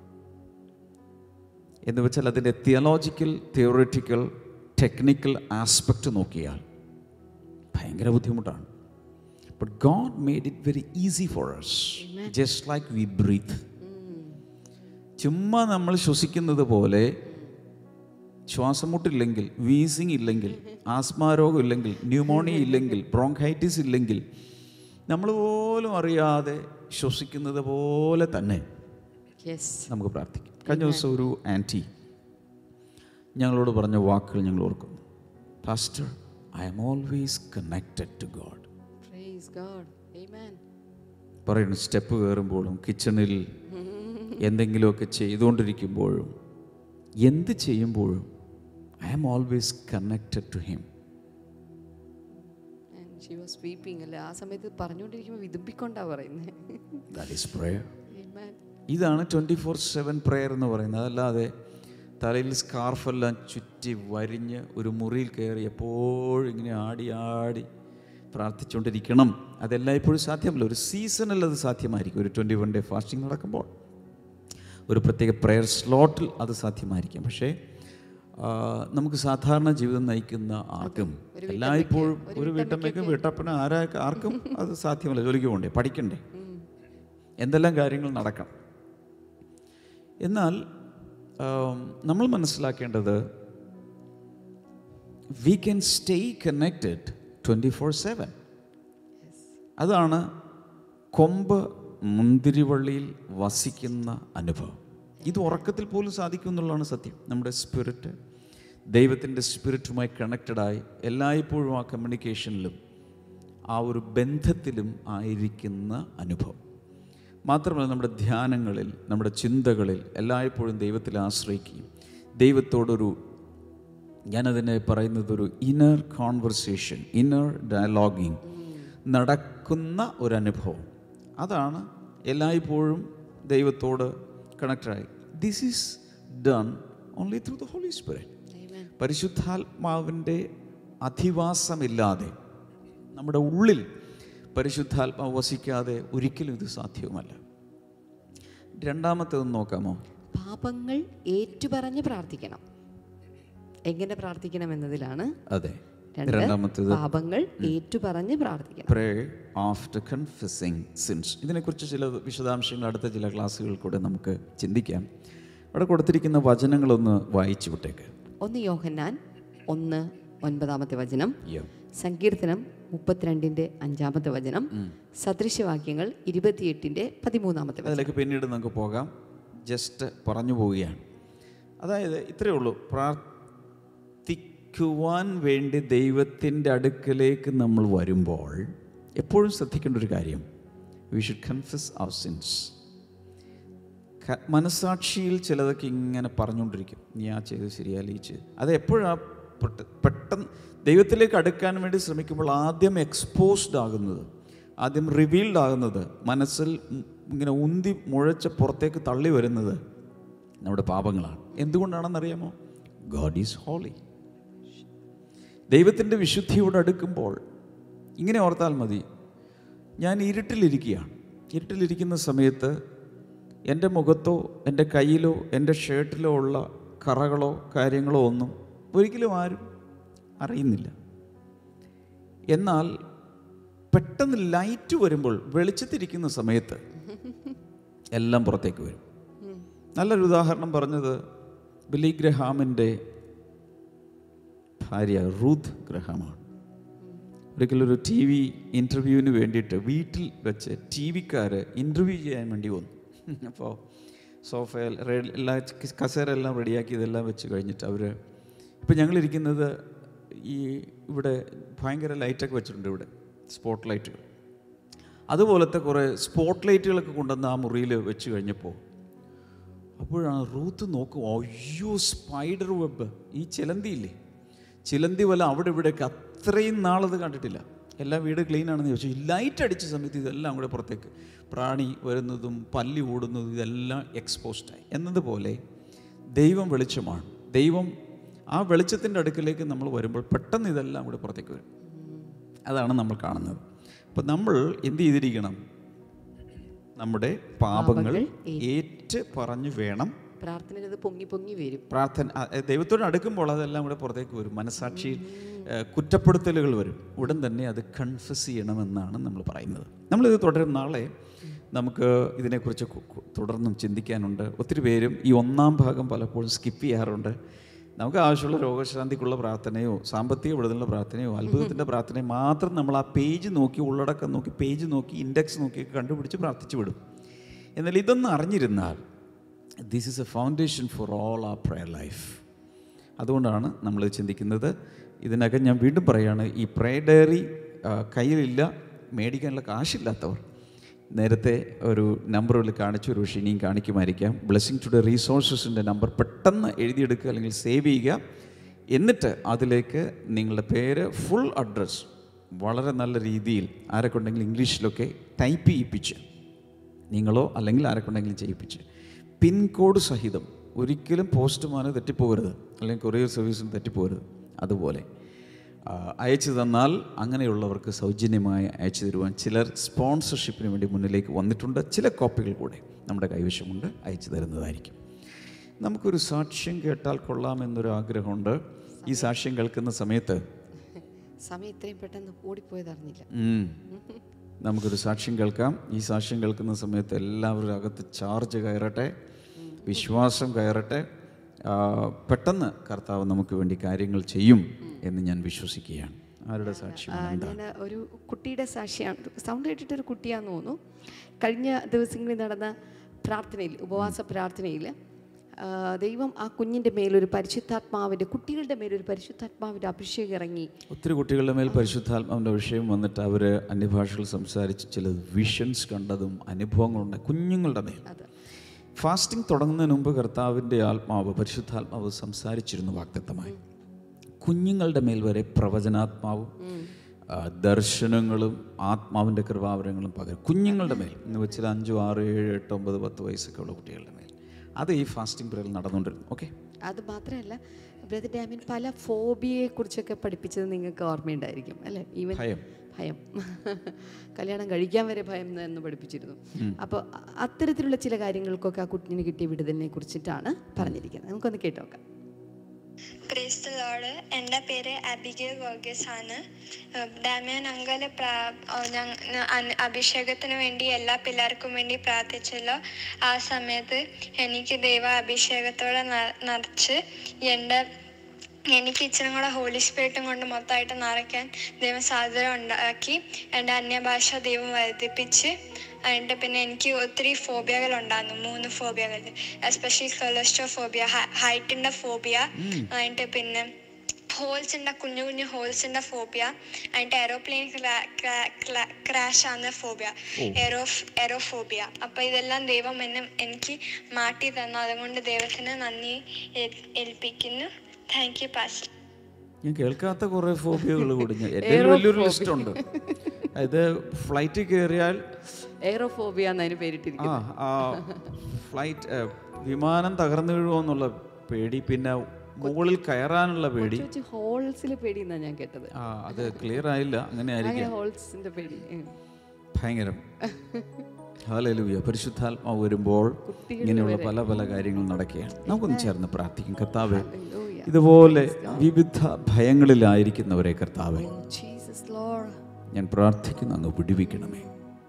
എന്ന് വെച്ചാൽ അതിൻ്റെ തിയോളജിക്കൽ തിയോറിറ്റിക്കൽ ടെക്നിക്കൽ ആസ്പെക്റ്റ് നോക്കിയാൽ ഭയങ്കര ബുദ്ധിമുട്ടാണ് But God made it very easy for us, just like we breathe. ചുമ്മാ നമ്മൾ ശ്വസിക്കുന്നത് പോലെ ശ്വാസം മുട്ടില്ലെങ്കിൽ വീസിങ് ഇല്ലെങ്കിൽ ആസ്മാരോഗം ഇല്ലെങ്കിൽ ന്യൂമോണിയ ഇല്ലെങ്കിൽ ബ്രോങ്കൈറ്റിസ് ഇല്ലെങ്കിൽ നമ്മൾ പോലും അറിയാതെ ശ്വസിക്കുന്നത് പോലെ തന്നെ യെസ് നമുക്ക് പ്രാർത്ഥിക്കാം കഴിഞ്ഞ ദിവസം ഒരു ആൻറ്റി ഞങ്ങളോട് പറഞ്ഞ വാക്കുകൾ ഞങ്ങൾ ഓർക്കുന്നു pastor I am always connected to God praise God ആമേൻ പറയുന്നു സ്റ്റെപ്പ് കയറുമ്പോഴും കിച്ചണിൽ എന്തെങ്കിലുമൊക്കെ ചെയ്തുകൊണ്ടിരിക്കുമ്പോഴും എന്ത് ചെയ്യുമ്പോഴും I am always connected to him she was sweeping അല്ലേ ആ സമയത്ത് പറഞ്ഞുകൊണ്ടിരിക്കുമ്പോൾ വിതുമ്പിക്കൊണ്ടാ പറയുന്നത് ദാറ്റ് ഈസ് പ്രേയർ ആമേൻ ഇതാണ് ട്വൻറ്റി ഫോർ സെവൻ പ്രെയർ എന്ന് പറയുന്നത് അതല്ലാതെ തലയിൽ സ്കാർഫെല്ലാം ചുറ്റി വരിഞ്ഞ് ഒരു മുറിയിൽ കയറി എപ്പോഴും ഇങ്ങനെ ആടി ആടി പ്രാർത്ഥിച്ചുകൊണ്ടിരിക്കണം അതെല്ലായ്പ്പോഴും സാധ്യമല്ല ഒരു സീസണിൽ അത് സാധ്യമായിരിക്കും ഒരു ട്വൻറ്റി വൺ ഡേ ഫാസ്റ്റിംഗ് നടക്കുമ്പോൾ ഒരു പ്രത്യേക പ്രെയർ സ്ലോട്ടിൽ അത് സാധ്യമായിരിക്കും പക്ഷേ ആ, നമുക്ക് സാധാരണ ജീവിതം നയിക്കുന്ന ആർക്കും എല്ലായ്പ്പോഴും ഒരു വീട്ടമ്മയ്ക്കും വീട്ടപ്പനും ആരാ ആർക്കും അത് സാധ്യമല്ല ജോലിക്ക് പോകണ്ടേ പഠിക്കണ്ടേ എന്തെല്ലാം കാര്യങ്ങൾ നടക്കണം എന്നാൽ ആം, നമ്മൾ മനസ്സിലാക്കേണ്ടത് we can stay connected twenty four seven അതാണ് കൊമ്പ് മുന്തിരിവള്ളിയിൽ വസിക്കുന്ന അനുഭവം ഇത് ഉറക്കത്തിൽ പോലും സാധിക്കും എന്നുള്ളതാണ് സത്യം നമ്മുടെ സ്പിരിറ്റ് ദൈവത്തിൻ്റെ സ്പിരിറ്റുമായി കണക്റ്റഡായി എല്ലായ്പ്പോഴും ആ കമ്മ്യൂണിക്കേഷനിലും ആ ഒരു ബന്ധത്തിലും ആയിരിക്കുന്ന അനുഭവം മാത്രമല്ല നമ്മുടെ ധ്യാനങ്ങളിൽ നമ്മുടെ ചിന്തകളിൽ എല്ലായ്പ്പോഴും ദൈവത്തിൽ ആശ്രയിക്കുകയും ദൈവത്തോടൊരു ഞാനതിനെ പറയുന്നത് ഒരു ഇന്നർ കോൺവെർസേഷൻ ഇന്നർ ഡയലോഗിങ് നടക്കുന്ന ഒരു അനുഭവം അതാണ് എല്ലായ്പ്പോഴും ദൈവത്തോട് കണക്റ്റഡായി this is done only through the Holy Spirit ആമേൻ പരിശുദ്ധാത്മാവിൻ്റെ അധിവാസമില്ലാതെ നമ്മുടെ ഉള്ളിൽ പരിശുദ്ധാത്മാവ് വസിക്കാതെ ഒരിക്കലും ഇത് സാധ്യവുമല്ല രണ്ടാമത്തേത് നോക്കാമോ പാപങ്ങൾ ഏറ്റുപറഞ്ഞ് പ്രാർത്ഥിക്കണം എങ്ങനെ പ്രാർത്ഥിക്കണം എന്നതിലാണ് അതെ രണ്ട് രണ്ടാമത്തേത് പാപങ്ങൾ ഏറ്റുപറഞ്ഞ് പ്രാർത്ഥിക്കണം പ്രേ ആഫ്റ്റർ കൺഫ്യസിങ് സിൻസ് ഇതിനെക്കുറിച്ച് ചില വിശദാംശങ്ങൾ അടുത്ത ചില ക്ലാസ്സുകൾ കൂടെ നമുക്ക് ചിന്തിക്കാം അവിടെ കൊടുത്തിരിക്കുന്ന വചനങ്ങളൊന്ന് വായിച്ചു വിട്ടേക്ക് ഒന്ന് യോഹന്നാൻ ഒന്ന് ഒൻപതാമത്തെ വചനം Yeah. സങ്കീർത്തനം മുപ്പത്തിരണ്ടിന്റെ അഞ്ചാമത്തെ വചനം സദൃശവാക്യങ്ങൾ ഇരുപത്തിയെട്ടിന്റെ പതിമൂന്നാമത്തെ വചനം അതിലേക്ക് പിന്നീട് നമുക്ക് പോകാം ജസ്റ്റ് പറഞ്ഞു പോവുകയാണ് അതായത് ഇത്രയേ ഉള്ളൂ പ്രാർത്ഥിക്കുവാൻ വേണ്ടി ദൈവത്തിൻ്റെ അടുക്കലേക്ക് നമ്മൾ വരുമ്പോൾ എപ്പോഴും ശ്രദ്ധിക്കേണ്ട ഒരു കാര്യം we should confess our sins മനസാക്ഷിയിൽ ചിലതൊക്കെ ഇങ്ങനെ പറഞ്ഞുകൊണ്ടിരിക്കും നീ ആ ചെയ്ത് ശരിയല്ല ഈ ചെയ്ത് അത് എപ്പോഴാണ് പെട്ടെന്ന് ദൈവത്തിലേക്ക് അടുക്കാൻ വേണ്ടി ശ്രമിക്കുമ്പോൾ ആദ്യം എക്സ്പോസ്ഡ് ആകുന്നത് ആദ്യം റിവീൽഡ് ആകുന്നത് മനസ്സിൽ ഉം ഇങ്ങനെ ഉന്തി മുഴച്ച പുറത്തേക്ക് തള്ളി വരുന്നത് നമ്മുടെ പാപങ്ങളാണ് എന്തുകൊണ്ടാണെന്നറിയാമോ ഗോഡ് ഈസ് ഹോളി ദൈവത്തിൻ്റെ വിശുദ്ധിയോട് അടുക്കുമ്പോൾ ഇങ്ങനെ ഓർത്താൽ മതി ഞാൻ ഇരുട്ടിലിരിക്കുകയാണ് ഇരുട്ടിലിരിക്കുന്ന സമയത്ത് എൻ്റെ മുഖത്തോ എൻ്റെ കയ്യിലോ എൻ്റെ ഷർട്ടിലോ ഉള്ള കറകളോ കാര്യങ്ങളോ ഒന്നും ഒരിക്കലും ആരും അറിയുന്നില്ല എന്നാൽ പെട്ടെന്ന് ലൈറ്റ് വരുമ്പോൾ വെളിച്ചത്തിരിക്കുന്ന സമയത്ത് എല്ലാം പുറത്തേക്ക് വരും നല്ലൊരു ഉദാഹരണം പറഞ്ഞത് ബിലി ഗ്രഹാമിൻ്റെ ഭാര്യ റൂത്ത് ഗ്രഹാമാണ് ഒരിക്കലൊരു ടി വി ഇൻ്റർവ്യൂവിന് വേണ്ടിയിട്ട് വീട്ടിൽ വെച്ച് ടി വിക്കാർ ഇൻ്റർവ്യൂ ചെയ്യാൻ വേണ്ടി വന്നു അപ്പോൾ സോഫയിൽ റെ- എല്ലാ കസേര എല്ലാം റെഡിയാക്കി ഇതെല്ലാം വെച്ച് കഴിഞ്ഞിട്ട് അവർ ഇപ്പം ഞങ്ങളിരിക്കുന്നത് ഈ ഇവിടെ ഭയങ്കര ലൈറ്റൊക്കെ വെച്ചിട്ടുണ്ട് ഇവിടെ സ്പോട്ട് ലൈറ്റുകൾ അതുപോലത്തെ കുറേ സ്പോട്ട് ലൈറ്റുകളൊക്കെ കൊണ്ടുവന്ന് ആ മുറിയിൽ വെച്ച് കഴിഞ്ഞപ്പോൾ അപ്പോഴാണ് റൂത്ത് നോക്കും അയ്യോ സ്പൈഡർ വെബ് ഈ ചിലന്തിയില്ലേ ചിലന്തി വല്ല അവിടെ ഇവിടെയൊക്കെ അത്രയും നാളത് കണ്ടിട്ടില്ല എല്ലാ വീട് ക്ലീൻ ആണെന്ന് ചോദിച്ചു ലൈറ്റ് അടിച്ച സമയത്ത് ഇതെല്ലാം കൂടെ പുറത്തേക്ക് പ്രാണി വരുന്നതും പല്ലി ഓടുന്നതും ഇതെല്ലാം എക്സ്പോസ്ഡായി എന്നതുപോലെ ദൈവം വെളിച്ചമാണ് ദൈവം ആ വെളിച്ചത്തിൻ്റെ അടുക്കിലേക്ക് നമ്മൾ വരുമ്പോൾ പെട്ടെന്ന് ഇതെല്ലാം കൂടെ പുറത്തേക്ക് വരും അതാണ് നമ്മൾ കാണുന്നത് അപ്പം നമ്മൾ എന്ത് ചെയ്തിരിക്കണം നമ്മുടെ പാപങ്ങൾ പാപങ്ങൾ ഏറ്റ് പറഞ്ഞു വേണം പ്രാർത്ഥനയിൽ അത് പൊങ്ങി പൊങ്ങി വരും പ്രാർത്ഥന ആ, ഏ, ദൈവത്തോട് അടുക്കുമ്പോൾ അതെല്ലാം കൂടെ പുറത്തേക്ക് വരും മനസാക്ഷിയിൽ ഏ, കുറ്റപ്പെടുത്തലുകൾ വരും ഉടൻ തന്നെ അത് കൺഫസ് ചെയ്യണമെന്നാണ് നമ്മൾ പറയുന്നത് നമ്മളിത് തുടരും നാളെ നമുക്ക് ഇതിനെക്കുറിച്ച് കു- കു- തുടർന്നും ചിന്തിക്കാനുണ്ട് ഒത്തിരി പേരും ഈ ഒന്നാം ഭാഗം പലപ്പോഴും സ്കിപ്പ് ചെയ്യാറുണ്ട് നമുക്ക് ആവശ്യമുള്ള രോഗശാന്തിക്കുള്ള പ്രാർത്ഥനയോ സാമ്പത്തിക വിടുതലുള്ള പ്രാർത്ഥനയോ അത്ഭുതത്തിൻ്റെ പ്രാർത്ഥനയോ മാത്രം നമ്മൾ ആ പേജ് നോക്കി ഉള്ളടക്കം നോക്കി പേജ് നോക്കി ഇൻഡെക്സ് നോക്കി കണ്ടുപിടിച്ച് പ്രാർത്ഥിച്ചു വിടും എന്നാൽ ഇതൊന്ന് അറിഞ്ഞിരുന്നാൽ this is a foundation for all ആ പ്രയർ ലൈഫ് അതുകൊണ്ടാണ് നമ്മൾ ചിന്തിക്കുന്നത് ഇതിനകം ഞാൻ വീണ്ടും പറയുകയാണ് ഈ പ്രയർ ഡയറി ആ, കയ്യിലില്ല മേടിക്കാനുള്ള കാശില്ലാത്തവർ നേരത്തെ ഒരു നമ്പറിൽ കാണിച്ചു ഒരു പക്ഷേ ഇനിയും കാണിക്കുമായിരിക്കാം ബ്ലെസ്സിങ് ടുഡേ റീസോഴ്സസിൻ്റെ നമ്പർ പെട്ടെന്ന് എഴുതിയെടുക്കുക അല്ലെങ്കിൽ സേവ് ചെയ്യുക എന്നിട്ട് അതിലേക്ക് നിങ്ങളുടെ പേര് ഫുൾ അഡ്രസ്സ് വളരെ നല്ല രീതിയിൽ ആരെക്കൊണ്ടെങ്കിലും ഇംഗ്ലീഷിലൊക്കെ ടൈപ്പ് ചെയ്യിപ്പിച്ച് നിങ്ങളോ അല്ലെങ്കിൽ ആരെക്കൊണ്ടെങ്കിലും ചെയ്യിപ്പിച്ച് പിൻകോഡ് സഹിതം ഒരിക്കലും പോസ്റ്റ്മാന് തെറ്റിപ്പോകരുത് അല്ലെങ്കിൽ കൊറിയർ സർവീസിന് തെറ്റിപ്പോകരുത് അതുപോലെ ആ, അയച്ചു തന്നാൽ അങ്ങനെയുള്ളവർക്ക് സൗജന്യമായി അയച്ചു തരുവാൻ ചിലർ സ്പോൺസർഷിപ്പിന് വേണ്ടി മുന്നിലേക്ക് വന്നിട്ടുണ്ട് ചില കോപ്പികൾ കൂടെ നമ്മുടെ കൈവശമുണ്ട് അയച്ചു തരുന്നതായിരിക്കും നമുക്കൊരു സാക്ഷ്യം കേട്ടാൽ കൊള്ളാമെന്നൊരു ആഗ്രഹമുണ്ട് ഈ സാക്ഷ്യം കേൾക്കുന്ന സമയത്ത് സമയം ഇത്രയും പെട്ടെന്ന് ഓടിപ്പോയത് അറിഞ്ഞില്ല ഉം. നമുക്കൊരു സാക്ഷ്യം കേൾക്കാം ഈ സാക്ഷ്യം കേൾക്കുന്ന സമയത്ത് എല്ലാവരും അകത്ത് ചാർജ് കയറട്ടെ വിശ്വാസം കയറട്ടെ ആ, പെട്ടെന്ന് കർത്താവ് നമുക്ക് വേണ്ടി കാര്യങ്ങൾ ചെയ്യും എന്ന് ഞാൻ വിശ്വസിക്കുകയാണ് ആരുടെ സാക്ഷ്യം ഞാൻ ഒരു കുട്ടിയുടെ സാക്ഷിയാണ് സൗണ്ട് കേട്ടിട്ട് ഒരു കുട്ടിയാന്ന് തോന്നുന്നു കഴിഞ്ഞ ദിവസങ്ങളിൽ നടന്ന പ്രാർത്ഥനയിൽ ഉപവാസ പ്രാർത്ഥനയിൽ ആ, ദൈവം ആ കുഞ്ഞിൻ്റെ മേലൊരു പരിശുദ്ധാത്മാവിൻ്റെ കുട്ടികളുടെ മേലൊരു പരിശുദ്ധാത്മാവിൻ്റെ അഭിഷേകം ഇറങ്ങി ഒത്തിരി കുട്ടികളുടെ മേൽ പരിശുദ്ധാത്മാവിൻ്റെ വിഷയം വന്നിട്ട് അവർ അന്യഭാഷകൾ സംസാരിച്ച് ചില വിഷൻസ് കണ്ടതും അനുഭവങ്ങളുണ്ട് കുഞ്ഞുങ്ങളുടെ മേൽ അത് ഫാസ്റ്റിംഗ് തുടങ്ങുന്നതിന് മുമ്പ് കർത്താവിൻ്റെ ആത്മാവ് പരിശുദ്ധാത്മാവ് സംസാരിച്ചിരുന്നു വാക്തത്വമായി കുഞ്ഞുങ്ങളുടെ മേൽ വരെ പ്രവചനാത്മാവും ആ, ദർശനങ്ങളും ആത്മാവിൻ്റെ കൃപാവരങ്ങളും പകരും കുഞ്ഞുങ്ങളുടെ മേൽ എന്ന് വെച്ചാൽ അഞ്ചു ആറ് ഏഴ് എട്ട് ഒമ്പത് പത്ത് വയസ്സൊക്കെ ഉള്ള കുട്ടികളുടെ മേൽ അത് ഈ ഫാസ്റ്റിംഗ് പീരീഡിൽ നടന്നുകൊണ്ടിരുന്നു ഓക്കെ അത് മാത്രമല്ല ബ്രദർ ഡാമിൻ പല ഫോബിയെ കുറിച്ചൊക്കെ പഠിപ്പിച്ചത് നിങ്ങൾക്ക് ഓർമ്മയുണ്ടായിരിക്കും അല്ലേ ഈവൻ ഭയം ഭയം കല്യാണം കഴിക്കാൻ വരെ ഭയം എന്ന് പഠിപ്പിച്ചിരുന്നു അപ്പോൾ അത്തരത്തിലുള്ള ചില കാര്യങ്ങൾക്കൊക്കെ ആ കുട്ടിന് കിട്ടിയ വിടുതലിനെ കുറിച്ചിട്ടാണ് പറഞ്ഞിരിക്കുന്നത് നമുക്കൊന്ന് കേട്ടോക്കാം പ്രൈസ് ദി ലോർഡ് എൻ്റെ പേര് അബിഗേൽ വർഗീസ് ആണ് ഡാമിയൻ അങ്കൽ അഭിഷേകത്തിന് വേണ്ടി എല്ലാ പിള്ളേർക്കും വേണ്ടി പ്രാർത്ഥിച്ചല്ലോ ആ സമയത്ത് എനിക്ക് ദൈവ അഭിഷേകത്തോടെ ന- നിറച്ച് എൻ്റെ എനിക്ക് ഇച്ചിരി കൂടെ ഹോളി സ്പിരിറ്റും കൊണ്ട് മൊത്തമായിട്ട് നിറയ്ക്കാൻ ദൈവം സാധ്യത ഉണ്ടാക്കി എൻ്റെ അന്യഭാഷ ദൈവം വർദ്ധിപ്പിച്ച് എന്നിട്ട് പിന്നെ എനിക്ക് ഒത്തിരി ഫോബിയകൾ ഉണ്ടായിരുന്നു മൂന്ന് ഫോബിയകൾ എസ്പെഷ്യലി കൊളസ്ട്രോ ഫോബിയ ഹൈറ്റിൻ്റെ ഫോബിയ എന്നിട്ട് പിന്നെ ഹോൾസിൻ്റെ കുഞ്ഞു കുഞ്ഞു ഹോൾസിൻ്റെ ഫോബിയ എന്നിട്ട് എയറോപ്ലെയിൻ ക്രാഷ് ആവുന്ന ഫോബിയ എയറോ എയറോഫോബിയ അപ്പോൾ ഇതെല്ലാം ദൈവം എന്നെ എനിക്ക് മാറ്റി തന്നു അതുകൊണ്ട് ദൈവത്തിന് നന്ദി ഏൽ- ഏൽപ്പിക്കുന്നു താങ്ക് യു പാസ്റ്റർ ഞാൻ കേൾക്കാത്ത കുറേ ഫോബിയകൾ കൂടി ഞാൻ എൻ്റെ വലിയൊരു ലിസ്റ്റ് ഉണ്ട് അതായത് ഫ്ലൈറ്റിൽ കയറിയാൽ എയറോഫോബിയ എന്നതിന് ആ പേരിട്ടിരിക്കുന്നു ആ ഫ്ലൈറ്റ് വിമാനം തകർന്നു വീഴുമോ എന്നുള്ള പേടി പിന്നെ മുകളിൽ കയറാനുള്ള പേടി കൊച്ചു ഹോൾസിൽ പേടി എന്നാണ് ഞാൻ കേട്ടത് ആ അത് ക്ലിയർ ആയില്ല അങ്ങനെ ആയിരിക്കും അങ്ങനെ ഹോൾസിന്റെ പേടി ഉം. ഭയങ്കരം ഹാലലൂയ പരിശുദ്ധാത്മാവ് വരുമ്പോൾ ഇങ്ങനെയുള്ള പല പല കാര്യങ്ങൾ നടക്കുകയാണ് നമുക്കൊന്ന് ചേർന്ന് പ്രാർത്ഥിക്കും കർത്താവെ Hallelujah. ഇതുപോലെ വിവിധ ഭയങ്ങളിലായിരിക്കുന്നവരെ കർത്താവെ Jesus Lord. ഞാൻ പ്രാർത്ഥിക്കുന്നു അങ്ങ് വിടുവിക്കണമേ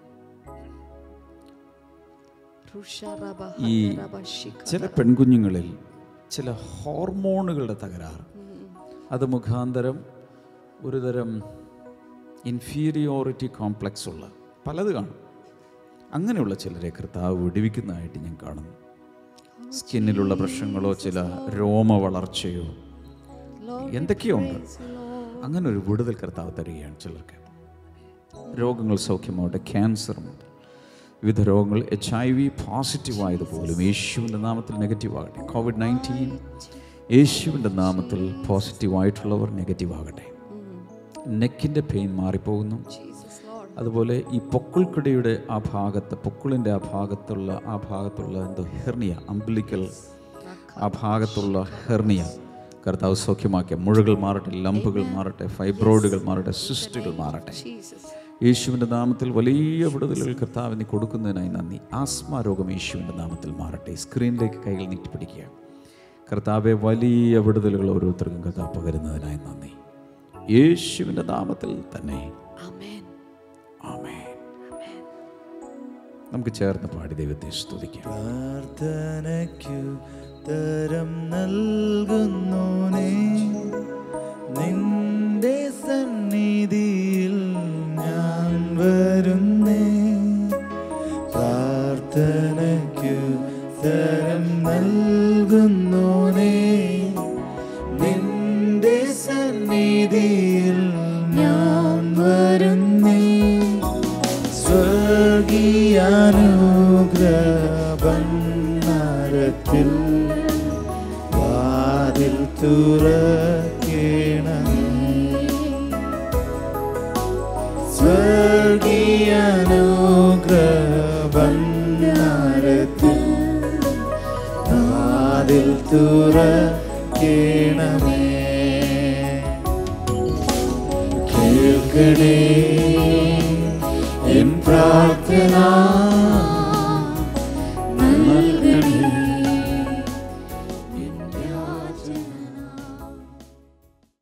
റുഷറബ ഈ ഹറബ ശിഖ. ചില പെൺകുഞ്ഞുങ്ങളിൽ ചില ഹോർമോണുകളുടെ തകരാറ് അത് മുഖാന്തരം ഒരുതരം ഇൻഫീരിയോറിറ്റി കോംപ്ലക്സ് ഉള്ള പലത് കാണും അങ്ങനെയുള്ള ചിലരെ കർത്താവ് വിടുവിക്കുന്നതായിട്ട് ഞാൻ കാണുന്നു സ്കിന്നിലുള്ള പ്രശ്നങ്ങളോ ചില രോമ വളർച്ചയോ Lord, എന്തൊക്കെയോ ഉണ്ട് praise you, Lord. അങ്ങനെ ഒരു വിടുതൽ കർത്താവ് തരികയാണ് ചിലർക്ക് രോഗങ്ങൾ സൗഖ്യമാവട്ടെ ക്യാൻസറും വിവിധ രോഗങ്ങൾ എച്ച് ഐ വി പോസിറ്റീവ് ആയതുപോലും യേശുവിൻ്റെ നാമത്തിൽ നെഗറ്റീവ് ആകട്ടെ കോവിഡ് നയൻറ്റീൻ യേശുവിൻ്റെ നാമത്തിൽ പോസിറ്റീവ് ആയിട്ടുള്ളവർ നെഗറ്റീവ് ആകട്ടെ നെക്കിൻ്റെ പെയിൻ മാറിപ്പോകുന്നു Jesus Lord. അതുപോലെ ഈ പൊക്കിൾക്കിടയുടെ ആ ഭാഗത്ത് പൊക്കിളിൻ്റെ ആ ഭാഗത്തുള്ള ആ ഭാഗത്തുള്ള എന്തോ ഹെർണിയ അംബിലിക്കൽ ആ ഭാഗത്തുള്ള ഹെർണിയ കർത്താവ് സൗഖ്യമാക്കിയ മുഴകൾ മാറട്ടെ ലംബുകൾ മാറട്ടെ ഫൈബ്രോയിഡുകൾ മാറട്ടെ സിസ്റ്റുകൾ മാറട്ടെ Jesus. യേശുവിൻ്റെ നാമത്തിൽ വലിയ വിടുതലുകൾ കർത്താവിന് കൊടുക്കുന്നതിനായി നന്ദി ആസ്മ രോഗം യേശുവിൻ്റെ നാമത്തിൽ മാറട്ടെ സ്ക്രീനിലേക്ക് കൈകൾ നീട്ടിപ്പിടിക്കുക കർത്താവെ വലിയ വിടുതലുകൾ ഓരോരുത്തർക്കും കർത്താവ് പകരുന്നതിനായി നന്ദി യേശുവിൻ്റെ നാമത്തിൽ തന്നെ ആമേൻ ആമേൻ നമുക്ക് ചേർന്ന് പാടി ദൈവത്തെ സ്തുതിക്കാം പ്രാർത്ഥനയ്ക്കു തരം നൽകുന്നു നീ നിന്റെ സന്നിധിയിൽ ഞാൻ വരുന്നേ പ്രാർത്ഥനയ്ക്കു തരം നൽകുന്നു നീ നിന്റെ സന്നിധിയിൽ ഞാൻ വരുന്നേ സ്വർഗീയാനുഗ്രഹത്തിൽ വാതിൽ തുറക്കേണം സ്വർഗീയാനുഗ്രഹത്തിൽ വാതിൽ തുറക്കേണമേ കേൾക്കണേ എൻ പ്രാർത്ഥന